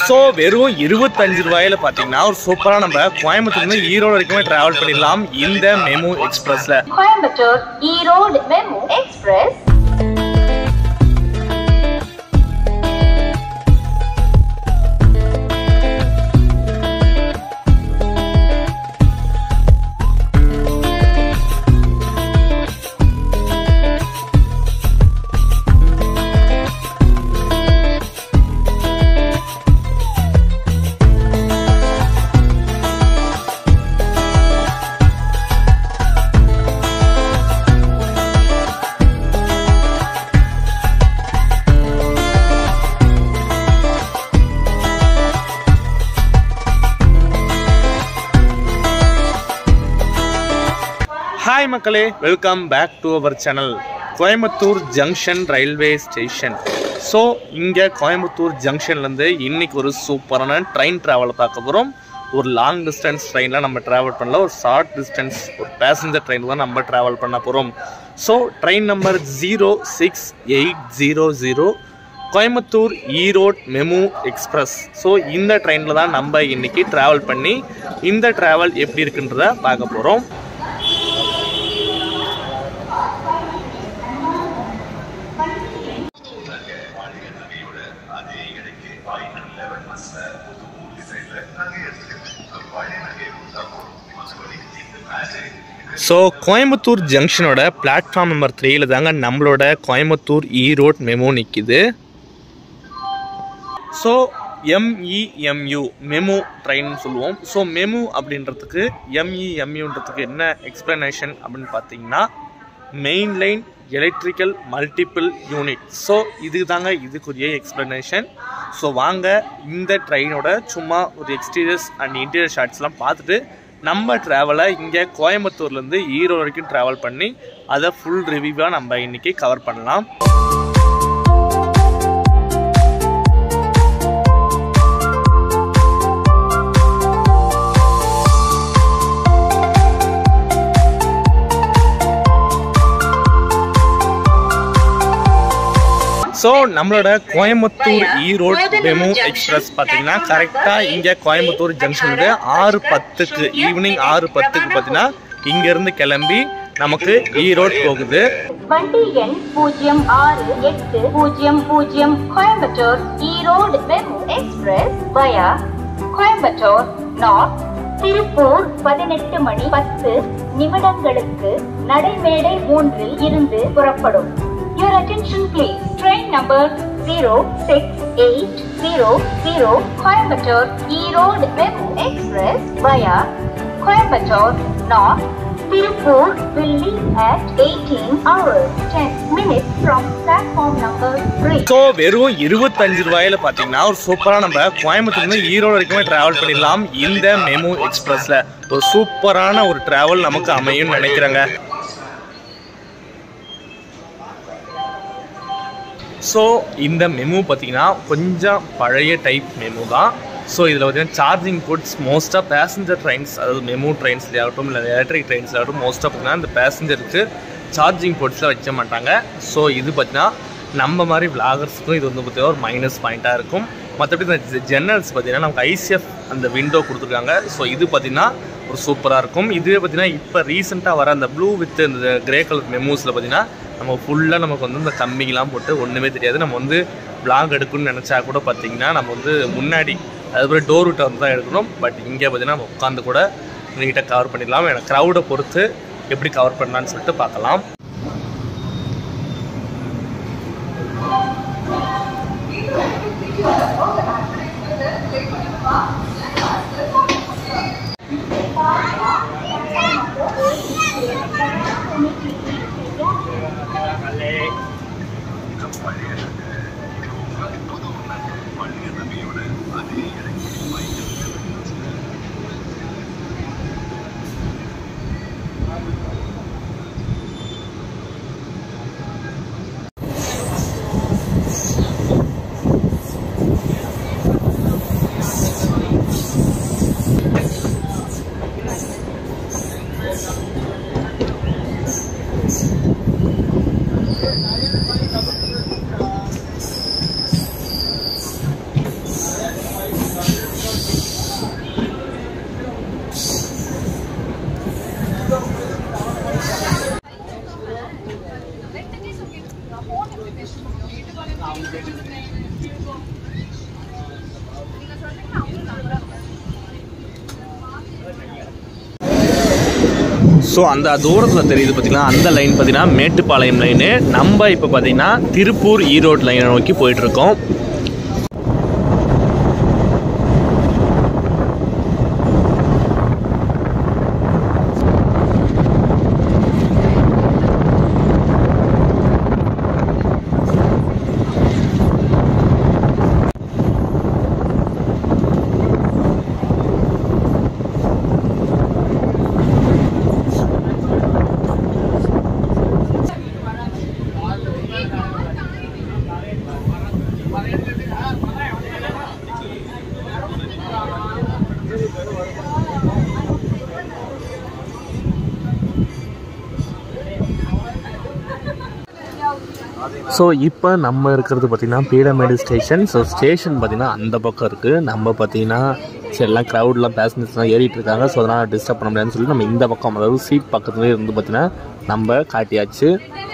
So வெறும் இருபத்தஞ்சு ரூபாயில பார்த்தீங்கன்னா ஒரு சூப்பராக நம்ம கோயம்புத்தூர்லேருந்து ஈரோடு வரைக்குமே ட்ராவல் பண்ணிடலாம் இந்த மெமு எக்ஸ்பிரஸில் Coimbatore Erode MEMU express hi மக்களே welcome back to our channel Coimbatore junction railway station so இங்கே கோயம்புத்தூர் ஜங்ஷன்லேருந்து இன்னைக்கு ஒரு சூப்பரான ட்ரெயின் ட்ராவலை பார்க்க போகிறோம் ஒரு லாங் டிஸ்டன்ஸ் ட்ரெயினில் நம்ம ட்ராவல் பண்ணல ஒரு ஷார்ட் டிஸ்டன்ஸ் ஒரு பேசஞ்சர் ட்ரெயின் தான் நம்ம ட்ராவல் பண்ண போகிறோம் so train number zero six eight zero zero Coimbatore Erode MEMU express so இந்த ட்ரெயினில் தான் நம்ம இன்னைக்கு ட்ராவல் பண்ணி இந்த ட்ராவல் எப்படி இருக்குன்றத பார்க்க போகிறோம் ஸோ கோயம்புத்தூர் ஜங்ஷனோட பிளாட்ஃபார்ம் நம்பர் த்ரீல தாங்க நம்மளோட கோயம்புத்தூர் ஈரோட் மெமோ நிற்கிது ஸோ எம்இஎம்யூ மெமு ட்ரெயின் சொல்லுவோம் ஸோ மெமு அப்படின்றதுக்கு எம்இஎம்யூன்றதுக்கு என்ன எக்ஸ்ப்ளனேஷன் அப்படின்னு பார்த்தீங்கன்னா main line electrical multiple unit so இது தாங்க இதுக்குரிய எக்ஸ்ப்ளனேஷன் ஸோ வாங்க இந்த ட்ரெயினோட சும்மா ஒரு எக்ஸ்டீரியர்ஸ் அண்ட் இன்டீரியர் ஷார்ட்ஸ்லாம் பார்த்துட்டு நம்ம ட்ராவலை இங்கே கோயம்புத்தூர்லேருந்து ஈரோடு வரைக்கும் ட்ராவல் பண்ணி அதை ஃபுல் ரிவ்யூவாக நம்ம இன்றைக்கி கவர் பண்ணலாம் ஸோ நம்மளோட கோயம்புத்தூர் ஈரோடு டெமோ எக்ஸ்பிரஸ் பார்த்தீங்கன்னா கரெக்டாக இங்கே கோயம்புத்தூர் ஜங்ஷனுக்கு ஆறு பத்துக்கு ஈவினிங் ஆறு பத்துக்கு பார்த்தீங்கன்னா இங்கேருந்து கிளம்பி நமக்கு ஈரோடு போகுது வண்டி எண் பூஜ்ஜியம் ஆறு எட்டு பூஜ்ஜியம் பூஜ்ஜியம் Coimbatore Erode MEMU express via Coimbatore north Tiruppur பதினெட்டு மணி பத்து நிமிடங்களுக்கு நடைமேடை மூன்றில் இருந்து புறப்படும் Your attention please. Train number 06800 Coimbatore Erode Memu Express via Coimbatore North Tirupur will leave at 18 hours 10 minutes from platform number 3. So வெறும் இருபத்தஞ்சு ரூபாயில பார்த்தீங்கன்னா ஒரு சூப்பராக நம்ம கோயம்புத்தூர்லேருந்து ஈரோடு வரைக்குமே ட்ராவல் பண்ணிடலாம் இந்த மெமு எக்ஸ்பிரஸில் ஒரு சூப்பரான ஒரு ட்ராவல் நமக்கு அமையும்னு நினைக்கிறேங்க ஸோ இந்த மெமு பார்த்தீங்கன்னா கொஞ்சம் பழைய டைப் மெமு தான் ஸோ இதில் பார்த்தீங்கன்னா சார்ஜிங் போர்ட்ஸ் மோஸ்ட்டாக பேசஞ்சர் ட்ரெயின்ஸ் அதாவது மெமு ட்ரெயின்ஸ்ல ஆகட்டும் இல்லை எலக்ட்ரிக் ட்ரெயின்ஸ்ல ஆகட்டும் மோஸ்ட்டாக பார்த்தீங்கன்னா இந்த பேசஞ்சருக்கு சார்ஜிங் போர்ட்ஸில் வைக்க மாட்டாங்க ஸோ இது பார்த்தீங்கன்னா நம்ம மாதிரி விளாகர்ஸ்க்கும் இது வந்து பார்த்தீங்கன்னா ஒரு மைனஸ் பாயிண்ட்டாக இருக்கும் மற்றபடி இந்த ஜன்னல்ஸ் பார்த்தீங்கன்னா நமக்கு ஐசிஎஃப் அந்த விண்டோ கொடுத்துருக்காங்க ஸோ இது பார்த்தீங்கன்னா ஒரு சூப்பராக இருக்கும் இதுவே பார்த்தீங்கன்னா இப்போ ரீசெண்டாக வர அந்த ப்ளூ வித் இந்த கிரே கலர் மெமூஸில் பார்த்தீங்கன்னா நம்ம ஃபுல்லாக நமக்கு வந்து இந்த கம்பிங்கெலாம் போட்டு ஒன்றுமே தெரியாது நம்ம வந்து vlog எடுக்கணும்னு நினச்சா கூட பார்த்தீங்கன்னா நம்ம வந்து முன்னாடி அதுக்கப்புறம் டோர் விட்ட வந்து தான் எடுக்கணும் பட் இங்கே பார்த்தீங்கன்னா நம்ம உட்காந்து கூட நீட்டாக கவர் பண்ணிடலாம் எனக்கு க்ரௌடை பொறுத்து எப்படி கவர் பண்ணலான்னு சொல்லிட்டு பார்க்கலாம் ஸோ அந்த தூரத்தில் தெரியுது பார்த்தீங்கன்னா அந்த லைன் பார்த்தீங்கன்னா மேட்டுப்பாளையம் லைனு நம்ம இப்போ பார்த்தீங்கன்னா திருப்பூர் ஈரோடு லைனை நோக்கி போயிட்டுருக்கோம் ஸோ இப்போ நம்ம இருக்கிறது பார்த்திங்கன்னா பீடமேடு ஸ்டேஷன் ஸோ ஸ்டேஷன் பார்த்திங்கன்னா அந்த பக்கம் இருக்குது நம்ம பார்த்திங்கன்னா சரி எல்லாம் க்ரௌட்லாம் பேசஞ்சர்ஸ்லாம் ஏறிட்டு இருக்காங்க ஸோ அதனால் டிஸ்டர்ப் பண்ண முடியாதுன்னு சொல்லி நம்ம இந்த பக்கம் அதாவது சீட் பக்கத்துலேயே இருந்து பார்த்திங்கன்னா நம்ம காட்டியாச்சு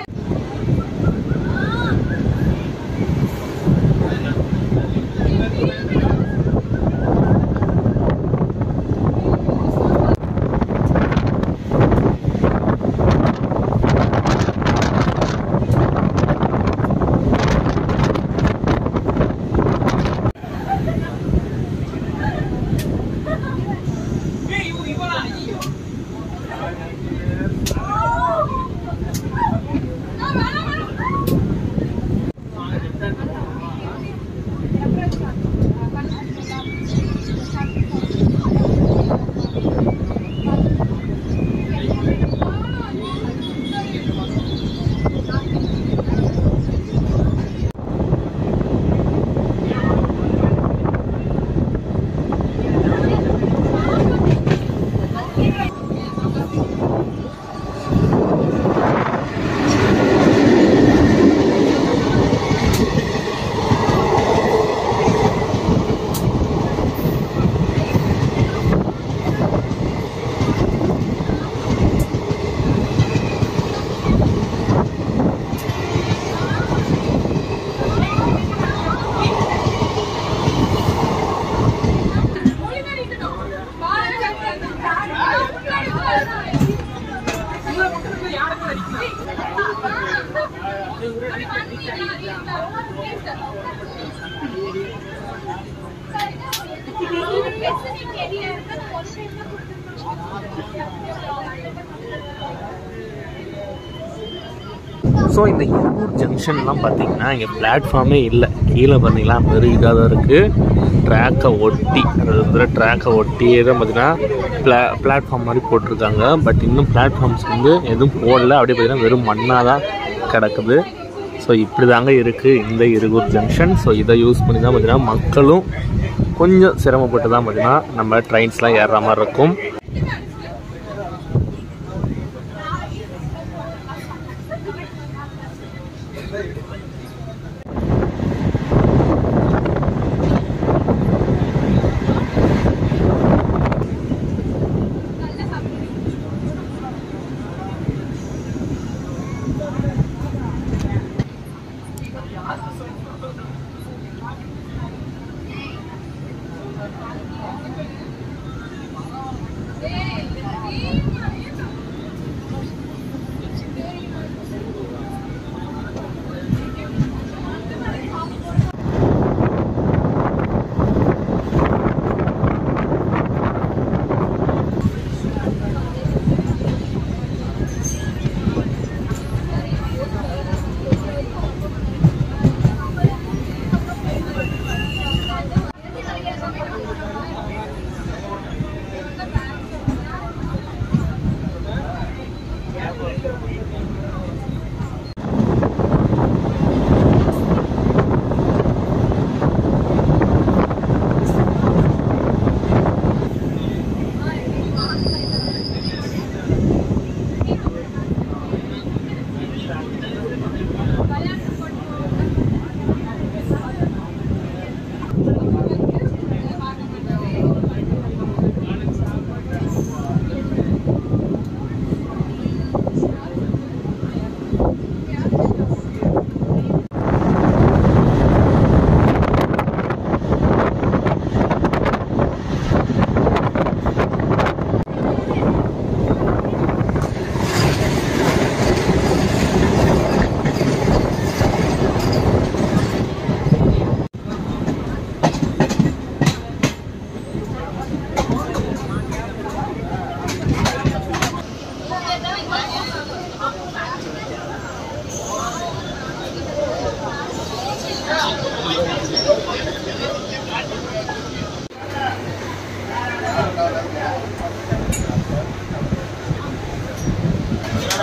ஸோ இந்த இரும்பூர் ஜங்ஷன்லாம் பார்த்தீங்கன்னா இங்கே பிளாட்ஃபார்மே இல்லை கீழே பார்த்தீங்கன்னா வெறும் இதாக தான் இருக்குது ட்ராக்கை ஒட்டி அதாவது ட்ராக்கை ஒட்டியே தான் பார்த்தீங்கன்னா பிளா பிளாட்ஃபார்ம் மாதிரி போட்டிருக்காங்க பட் இன்னும் பிளாட்ஃபார்ம்ஸ் வந்து எதுவும் போடல அப்படியே பார்த்தீங்கன்னா வெறும் மண்ணாக தான் கிடக்குது ஸோ இப்படி தாங்க இருக்குது இந்த இருகூர் ஜங்ஷன் ஸோ இதை யூஸ் பண்ணி தான் பார்த்தீங்கன்னா மக்களும் கொஞ்சம் சிரமப்பட்டு தான் பார்த்தீங்கன்னா நம்ம ட்ரெயின்ஸ்லாம் ஏறுற மாதிரி இருக்கும்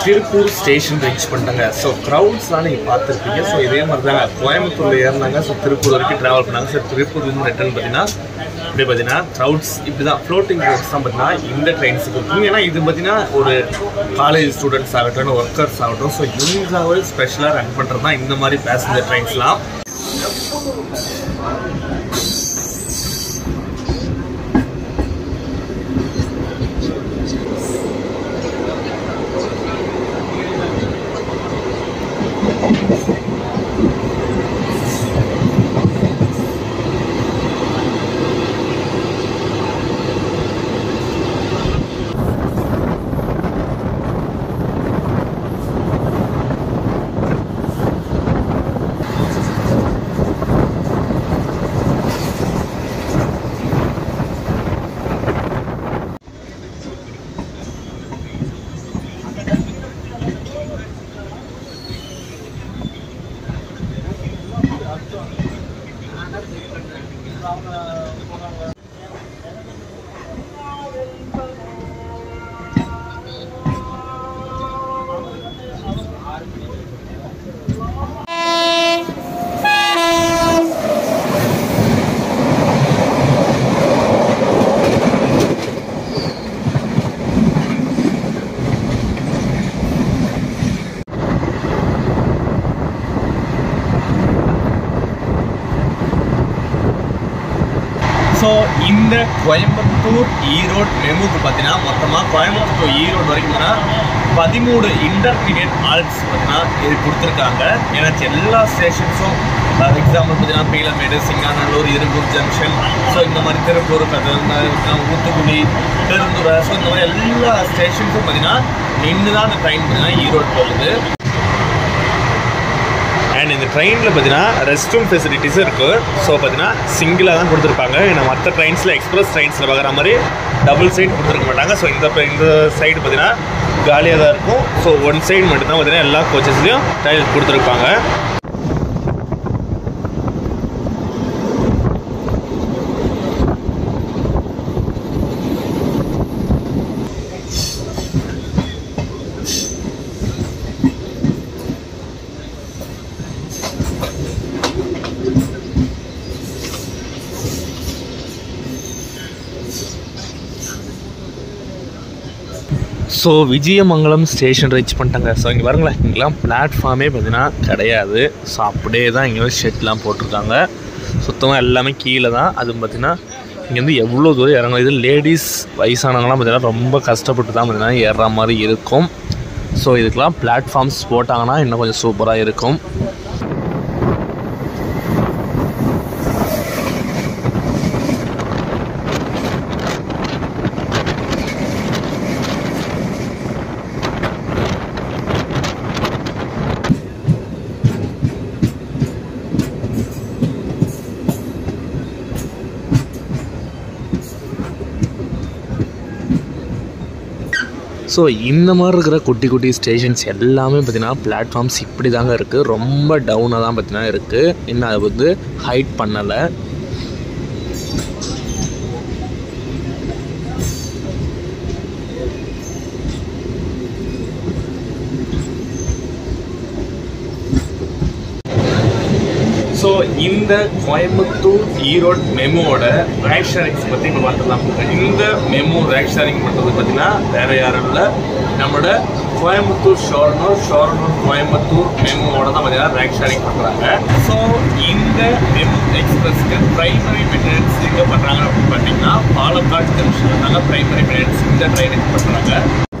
திருப்பூர் ஸ்டேஷன் ரீச் பண்ணிட்டாங்க ஸோ க்ரௌட்ஸ்லாம் நீங்கள் பார்த்துருப்பீங்க ஸோ இதே மாதிரி தாங்க கோயம்புத்தூரில் ஏறினாங்க ஸோ திருப்பூர் வரைக்கும் ட்ராவல் பண்ணாங்க ஸோ திருப்பூர்லேருந்து ரிட்டர்ன் பார்த்தீங்கன்னா இப்படி பார்த்தீங்கன்னா க்ரௌட்ஸ் இப்படி தான் ஃப்ளோட்டிங் க்ரௌட்ஸ் தான் பார்த்தீங்கன்னா இந்த ட்ரெயின்ஸுக்கு இருக்கும் ஏன்னா இது பார்த்தீங்கன்னா ஒரு காலேஜ் ஸ்டூடெண்ட்ஸ் ஆகட்டும் ஒர்க்கர்ஸ் ஆகட்டும் ஸோ இவங்களுக்காகவே ஸ்பெஷலாக ரன் பண்ணுறது தான் இந்த மாதிரி பேசஞ்சர் ட்ரெயின்ஸ்லாம் ஸோ இந்த கோயம்புத்தூர் ஈரோடு மெமுக்கு பார்த்தீங்கன்னா மொத்தமாக கோயம்புத்தூர் to ஈரோடு வரைக்கும் பார்த்தீங்கன்னா பதிமூணு இன்டர்மீடியட் ஆல்ட்ஸ் பார்த்தீங்கன்னா இது கொடுத்துருக்காங்க ஏன்னா எல்லா ஸ்டேஷன்ஸும் எக்ஸாம்பிள் பார்த்தீங்கன்னா பீலமேடு சிங்காநல்லூர் இரும்பூர் ஜங்ஷன் ஸோ இந்த மாதிரி திருப்பூர் கதல் ஊத்துக்குடி பெருந்துறை ஸோ இந்த மாதிரி எல்லா ஸ்டேஷன்ஸும் பார்த்தீங்கன்னா நின்று தான் அந்த ட்ரெயின் பார்த்தீங்கன்னா ஈரோடு போகுது அண்ட் இந்த ட்ரெயினில் பார்த்தீங்கன்னா ரெஸ்ட் ரூம் ஃபெசிலிட்டிஸும் இருக்குது ஸோ பார்த்தீங்கன்னா சிங்கிளாக தான் கொடுத்துருப்பாங்க ஏன்னா மற்ற ட்ரெயின்ஸில் எக்ஸ்பிரஸ் ட்ரெயின்ஸில் பார்க்குற மாதிரி டபுள் சைடு கொடுத்துருக்க மாட்டாங்க ஸோ இந்த இந்த சைடு பார்த்தீங்கன்னா காலியாக தான் இருக்கும் ஸோ ஒன் சைடு மட்டும்தான் பார்த்தீங்கன்னா எல்லா கோச்சஸ்லையும் டைல் கொடுத்துருப்பாங்க ஸோ விஜயமங்கலம் ஸ்டேஷன் ரீச் பண்ணிட்டாங்க ஸோ இங்கே பாருங்களேன் இங்கெல்லாம் பிளாட்ஃபார்மே பார்த்தீங்கன்னா கிடையாது ஸோ அப்படியே தான் இங்கே ஷெட்லாம் போட்டிருக்காங்க சுத்தமாக எல்லாமே கீழே தான் அதுவும் பார்த்தீங்கன்னா இங்கேருந்து எவ்வளோ தூரம் இறங்கும் இது லேடிஸ் வயசானவங்களாம் பார்த்தீங்கன்னா ரொம்ப கஷ்டப்பட்டு தான் பார்த்தீங்கன்னா ஏறுற மாதிரி இருக்கும் ஸோ இதுக்கெலாம் பிளாட்ஃபார்ம்ஸ் போட்டாங்கன்னா இன்னும் கொஞ்சம் சூப்பராக இருக்கும் ஸோ இந்த மாதிரி இருக்கிற குட்டி குட்டி ஸ்டேஷன்ஸ் எல்லாமே பார்த்தீங்கன்னா பிளாட்ஃபார்ம்ஸ் இப்படி தாங்க இருக்குது ரொம்ப டவுனாக தான் பார்த்தீங்கன்னா இருக்குது இன்னும் அதை வந்து ஹைட் பண்ணலை ஸோ இந்த கோயம்புத்தூர் ஈரோடு மெமோட ரேக் ஷேரிங்ஸ் பற்றி இப்போ பார்த்துலாம் இந்த மெமோ ரேக் ஷேரிங் பண்ணுறது பார்த்தீங்கன்னா வேற யாரும் இல்லை நம்மளோட கோயம்புத்தூர் ஷோரனூர் ஷோரனூர் கோயம்புத்தூர் மெமோவோட தான் பார்த்தீங்கன்னா ரேக் ஷேரிங் பண்ணுறாங்க ஸோ இந்த மெமோ எக்ஸ்பிரஸ்க்கு ப்ரைமரி மெயின்டெனன்ஸ் எங்கே பண்ணுறாங்க அப்படின்னு பார்த்தீங்கன்னா பாலக்காடு ஜங்ஷனில் தாங்க ப்ரைமரி மெயின்டெனன்ஸ் இந்த ட்ரெயினுக்கு பண்ணுறாங்க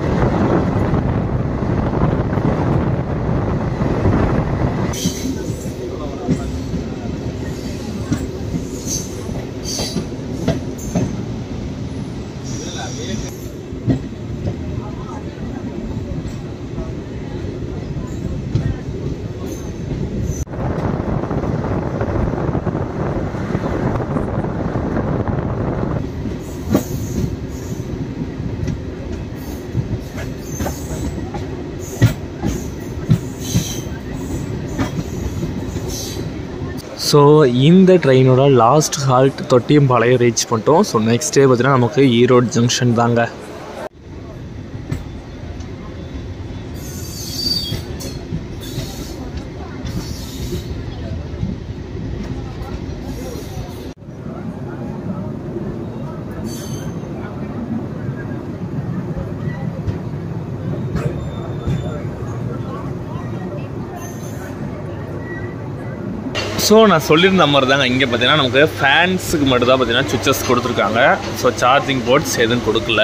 ஸோ இந்த ட்ரெயினோட லாஸ்ட் ஹால்ட் தொட்டியம்பாளையம் ரீச் பண்ணிட்டோம் ஸோ நெக்ஸ்ட் டே பார்த்தீங்கன்னா நமக்கு ஈரோடு ஜங்ஷன் தாங்க ஸோ நான் சொல்லியிருந்த மாதிரி தாங்க இங்கே பார்த்தீங்கன்னா நமக்கு ஃபேன்ஸுக்கு மட்டும் தான் பார்த்தீங்கன்னா சுவிச்சஸ் கொடுத்துருக்காங்க ஸோ சார்ஜிங் போர்ட்ஸ் எதுவும் கொடுக்கல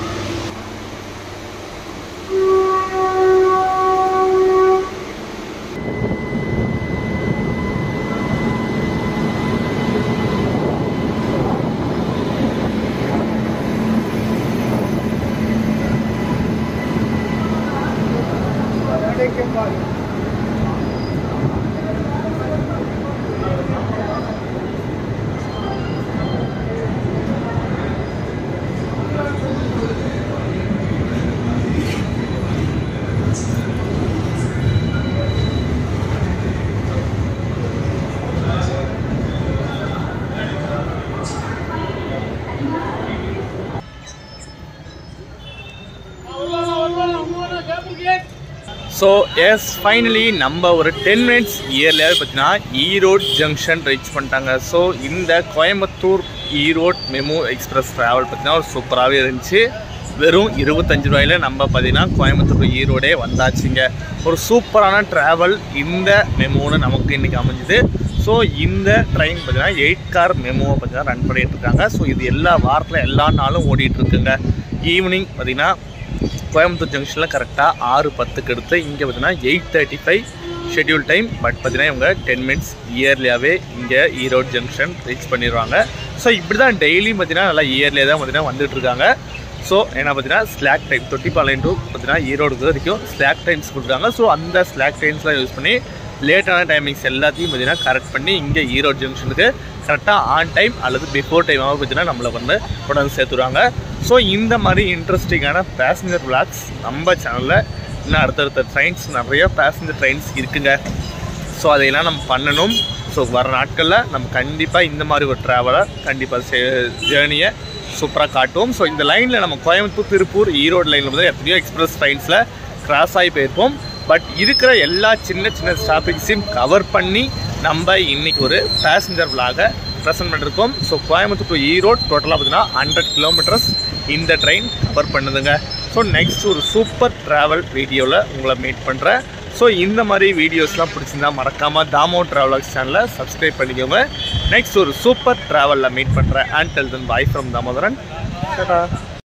ஸோ எஸ் ஃபைனலி நம்ம ஒரு டென் மினிட்ஸ் இயர்லியாவது பார்த்தீங்கன்னா ஈரோடு ஜங்ஷன் ரீச் பண்ணிட்டாங்க ஸோ இந்த Coimbatore Erode MEMU express travel பார்த்தீங்கன்னா ஒரு சூப்பராகவே இருந்துச்சு வெறும் இருபத்தஞ்சு ரூபாயில நம்ம பார்த்தீங்கன்னா கோயம்புத்தூர் ஈரோடே வந்தாச்சுங்க ஒரு சூப்பரான ட்ராவல் இந்த மெமோன்னு நமக்கு இன்றைக்கி அமைஞ்சுது ஸோ இந்த ட்ரெயின் பார்த்தீங்கன்னா எயிட் கார் மெமோவை பார்த்தீங்கன்னா ரன் பண்ணிட்டு இருக்காங்க ஸோ இது எல்லா வாரத்தில் எல்லா நாளும் ஓடிட்டு இருக்குங்க ஈவினிங் பார்த்தீங்கன்னா கோயம்புத்தூர் ஜங்ஷனில் கரெக்டாக ஆறு பத்துக்கு எடுத்து இங்கே பார்த்தீங்கன்னா eight thirty five schedule time but பார்த்தீங்கன்னா இவங்க டென் மினிட்ஸ் இயர்லியாகவே இங்கே ஈரோடு ஜங்ஷன் ரீச் பண்ணிடுவாங்க ஸோ இப்படி தான் டெய்லியும் பார்த்தீங்கன்னா நல்லா இயர்லியாக தான் பார்த்தீங்கன்னா வந்துட்டு இருக்காங்க ஸோ என்ன பார்த்தீங்கன்னா ஸ்லாக் டைம் தொட்டிப்பாளையம் டு பார்த்தீங்கன்னா ஈரோடு வரைக்கும் ஸ்லாக் டைம்ஸ் கொடுக்குறாங்க ஸோ அந்த ஸ்லாக் டைம்ஸ்லாம் யூஸ் பண்ணி லேட்டான டைமிங்ஸ் எல்லாத்தையும் பார்த்தீங்கன்னா கரெக்ட் பண்ணி இங்கே ஈரோடு ஜங்ஷனுக்கு கரெக்டாக ஆன் டைம் அல்லது பிஃபோர் டைமாக பார்த்தீங்கன்னா நம்மளை வந்து கொண்டு வந்து சேர்த்துருவாங்க ஸோ இந்த மாதிரி இன்ட்ரெஸ்டிங்கான பேசஞ்சர் விளாக்ஸ் நம்ம சேனலில் இன்னும் அடுத்தடுத்த ட்ரெயின்ஸ் நிறைய பேசஞ்சர் ட்ரெயின்ஸ் இருக்குங்க ஸோ அதையெல்லாம் நம்ம பண்ணணும் ஸோ வர நாட்களில் நம்ம கண்டிப்பாக இந்த மாதிரி ஒரு ட்ராவலை கண்டிப்பாக ஜேர்னியை சூப்பராக காட்டுவோம் ஸோ இந்த லைனில் நம்ம கோயம்புத்தூர் திருப்பூர் ஈரோடு லைனில் வந்து எத்தனையோ எக்ஸ்பிரஸ் ட்ரெயின்ஸில் கிராஸ் ஆகி போயிருப்போம் பட் இருக்கிற எல்லா சின்ன சின்ன ஸ்டாப்பிங்ஸையும் கவர் பண்ணி நம்ம இன்னைக்கு ஒரு பேசஞ்சர் விலாக ப்ரெசென்ட் பண்ணிருக்கோம் ஸோ கோயம்புத்தூர் டு ஈரோடு டோட்டலாக பார்த்தீங்கன்னா ஹண்ட்ரட் கிலோமீட்டர்ஸ் இந்த ட்ரெயின் கவர் பண்ணுதுங்க ஸோ நெக்ஸ்ட் ஒரு சூப்பர் ட்ராவல் வீடியோவில் உங்களை மீட் பண்ணுறேன் ஸோ இந்த மாதிரி வீடியோஸ்லாம் பிடிச்சிருந்தா மறக்காமல் தாமோ ட்ராவலர்ஸ் சேனலை சப்ஸ்கிரைப் பண்ணிக்கோங்க நெக்ஸ்ட் ஒரு சூப்பர் ட்ராவலில் மீட் பண்ணுறேன் and till then bye from Damodaran Tata